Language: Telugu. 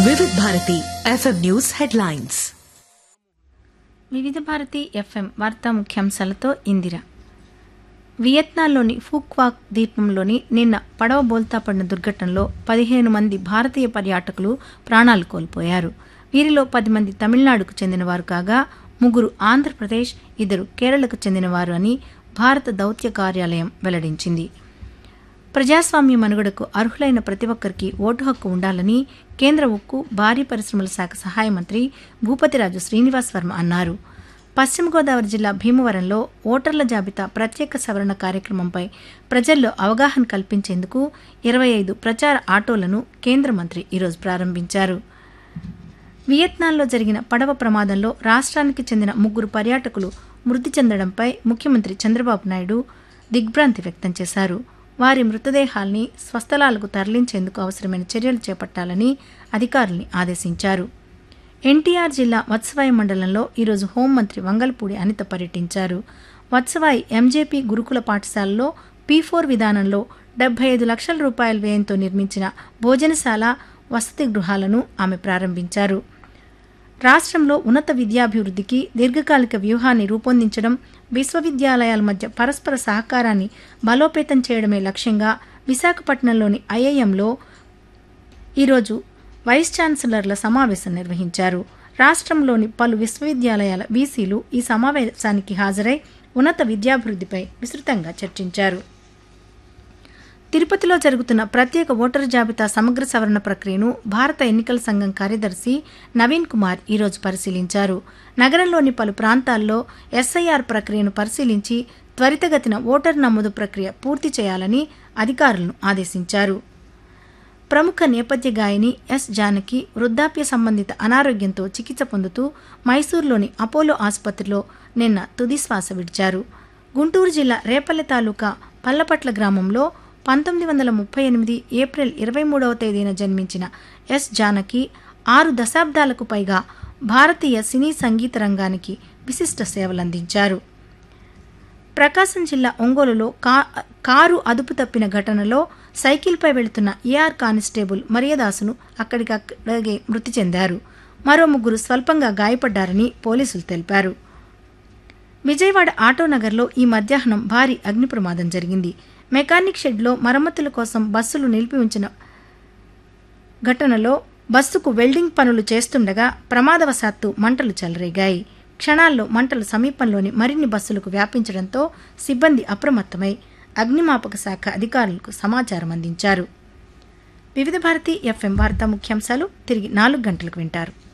వివిధ భారతి ఎఫ్ఎం న్యూస్ హెడ్లైన్స్ వివిధ భారతి ఎఫ్ఎం వార్తా ముఖ్యాంశాలతో ఇందిర వియత్నాంలోని ఫూక్వాక్ ద్వీపంలోని నిన్న పడవ బోల్తా పడిన దుర్ఘటనలో పదిహేను మంది భారతీయ పర్యాటకులు ప్రాణాలు కోల్పోయారు వీరిలో పది మంది తమిళనాడుకు చెందినవారు కాగా ముగ్గురు ఆంధ్రప్రదేశ్ ఇద్దరు కేరళకు చెందినవారు అని భారత దౌత్య కార్యాలయం వెల్లడించింది ప్రజాస్వామ్య మనుగడకు అర్హులైన ప్రతి ఒక్కరికి ఓటు హక్కు ఉండాలని కేంద్ర ఉక్కు భారీ పరిశ్రమల శాఖ సహాయ మంత్రి భూపతిరాజు శ్రీనివాస్ వర్మ అన్నారు పశ్చిమ గోదావరి జిల్లా భీమవరంలో ఓటర్ల జాబితా ప్రత్యేక సవరణ కార్యక్రమంపై ప్రజల్లో అవగాహన కల్పించేందుకు ఇరవై ఐదు ప్రచార ఆటోలను కేంద్ర మంత్రి ఈరోజు ప్రారంభించారు వియత్నాంలో జరిగిన పడవ ప్రమాదంలో రాష్ట్రానికి చెందిన ముగ్గురు పర్యాటకులు మృతి చెందడంపై ముఖ్యమంత్రి చంద్రబాబు నాయుడు దిగ్భ్రాంతి వ్యక్తం చేశారు వారి మృతదేహాల్ని స్వస్థలాలకు తరలించేందుకు అవసరమైన చర్యలు చేపట్టాలని అధికారుల్ని ఆదేశించారు ఎన్టీఆర్ జిల్లా వత్సవాయి మండలంలో ఈరోజు హోంమంత్రి వంగల్పూడి అనిత పర్యటించారు వత్సవాయి ఎంజేపీ గురుకుల పాఠశాలలో పీ ఫోర్ విధానంలో డెబ్బై ఐదు లక్షల రూపాయల వ్యయంతో నిర్మించిన భోజనశాల వసతి గృహాలను ఆమె ప్రారంభించారు రాష్ట్రంలో ఉన్నత విద్యాభివృద్ధికి దీర్ఘకాలిక వ్యూహాన్ని రూపొందించడం విశ్వవిద్యాలయాల మధ్య పరస్పర సహకారాన్ని బలోపేతం చేయడమే లక్ష్యంగా విశాఖపట్నంలోని ఐఐఎంలో ఈరోజు వైస్ ఛాన్సలర్ల సమావేశం నిర్వహించారు రాష్ట్రంలోని పలు విశ్వవిద్యాలయాల వీసీలు ఈ సమావేశానికి హాజరై ఉన్నత విద్యాభివృద్ధిపై విస్తృతంగా చర్చించారు తిరుపతిలో జరుగుతున్న ప్రత్యేక ఓటరు జాబితా సమగ్ర సవరణ ప్రక్రియను భారత ఎన్నికల సంఘం కార్యదర్శి నవీన్ కుమార్ ఈరోజు పరిశీలించారు నగరంలోని పలు ప్రాంతాల్లో ఎస్ఐఆర్ ప్రక్రియను పరిశీలించి త్వరితగతిన ఓటర్ నమోదు ప్రక్రియ పూర్తి చేయాలని అధికారులను ఆదేశించారు ప్రముఖ నేపథ్య గాయని ఎస్ జానకి వృద్ధాప్య సంబంధిత అనారోగ్యంతో చికిత్స పొందుతూ మైసూరులోని అపోలో ఆసుపత్రిలో నిన్న తుది శ్వాస విడిచారు గుంటూరు జిల్లా రేపల్లె తాలూకా పల్లపట్ల గ్రామంలో పంతొమ్మిది వందల ముప్పై ఎనిమిది ఏప్రిల్ ఇరవై మూడవ తేదీన జన్మించిన ఎస్ జానకి ఆరు దశాబ్దాలకు పైగా భారతీయ సినీ సంగీత రంగానికి విశిష్ట సేవలందించారు ప్రకాశం జిల్లా ఒంగోలులో కా కారు అదుపు తప్పిన ఘటనలో సైకిల్పై వెళుతున్న ఏఆర్ కానిస్టేబుల్ మరియదాసును అక్కడికక్కడే మృతి చెందారు మరో ముగ్గురు స్వల్పంగా గాయపడ్డారని పోలీసులు తెలిపారు విజయవాడ ఆటోనగర్లో ఈ మధ్యాహ్నం భారీ అగ్ని ప్రమాదం జరిగింది మెకానిక్ షెడ్లో మరమ్మతుల కోసం బస్సులు నిలిపి ఉంచిన ఘటనలో బస్సుకు వెల్డింగ్ పనులు చేస్తుండగా ప్రమాదవశాత్తు మంటలు చెలరేగాయి క్షణాల్లో మంటలు సమీపంలోని మరిన్ని బస్సులకు వ్యాపించడంతో సిబ్బంది అప్రమత్తమై అగ్నిమాపక శాఖ అధికారులకు సమాచారం అందించారు వివిధ భారతి ఎఫ్ఎం వార్తా ముఖ్యాంశాలు తిరిగి నాలుగు గంటలకు వింటారు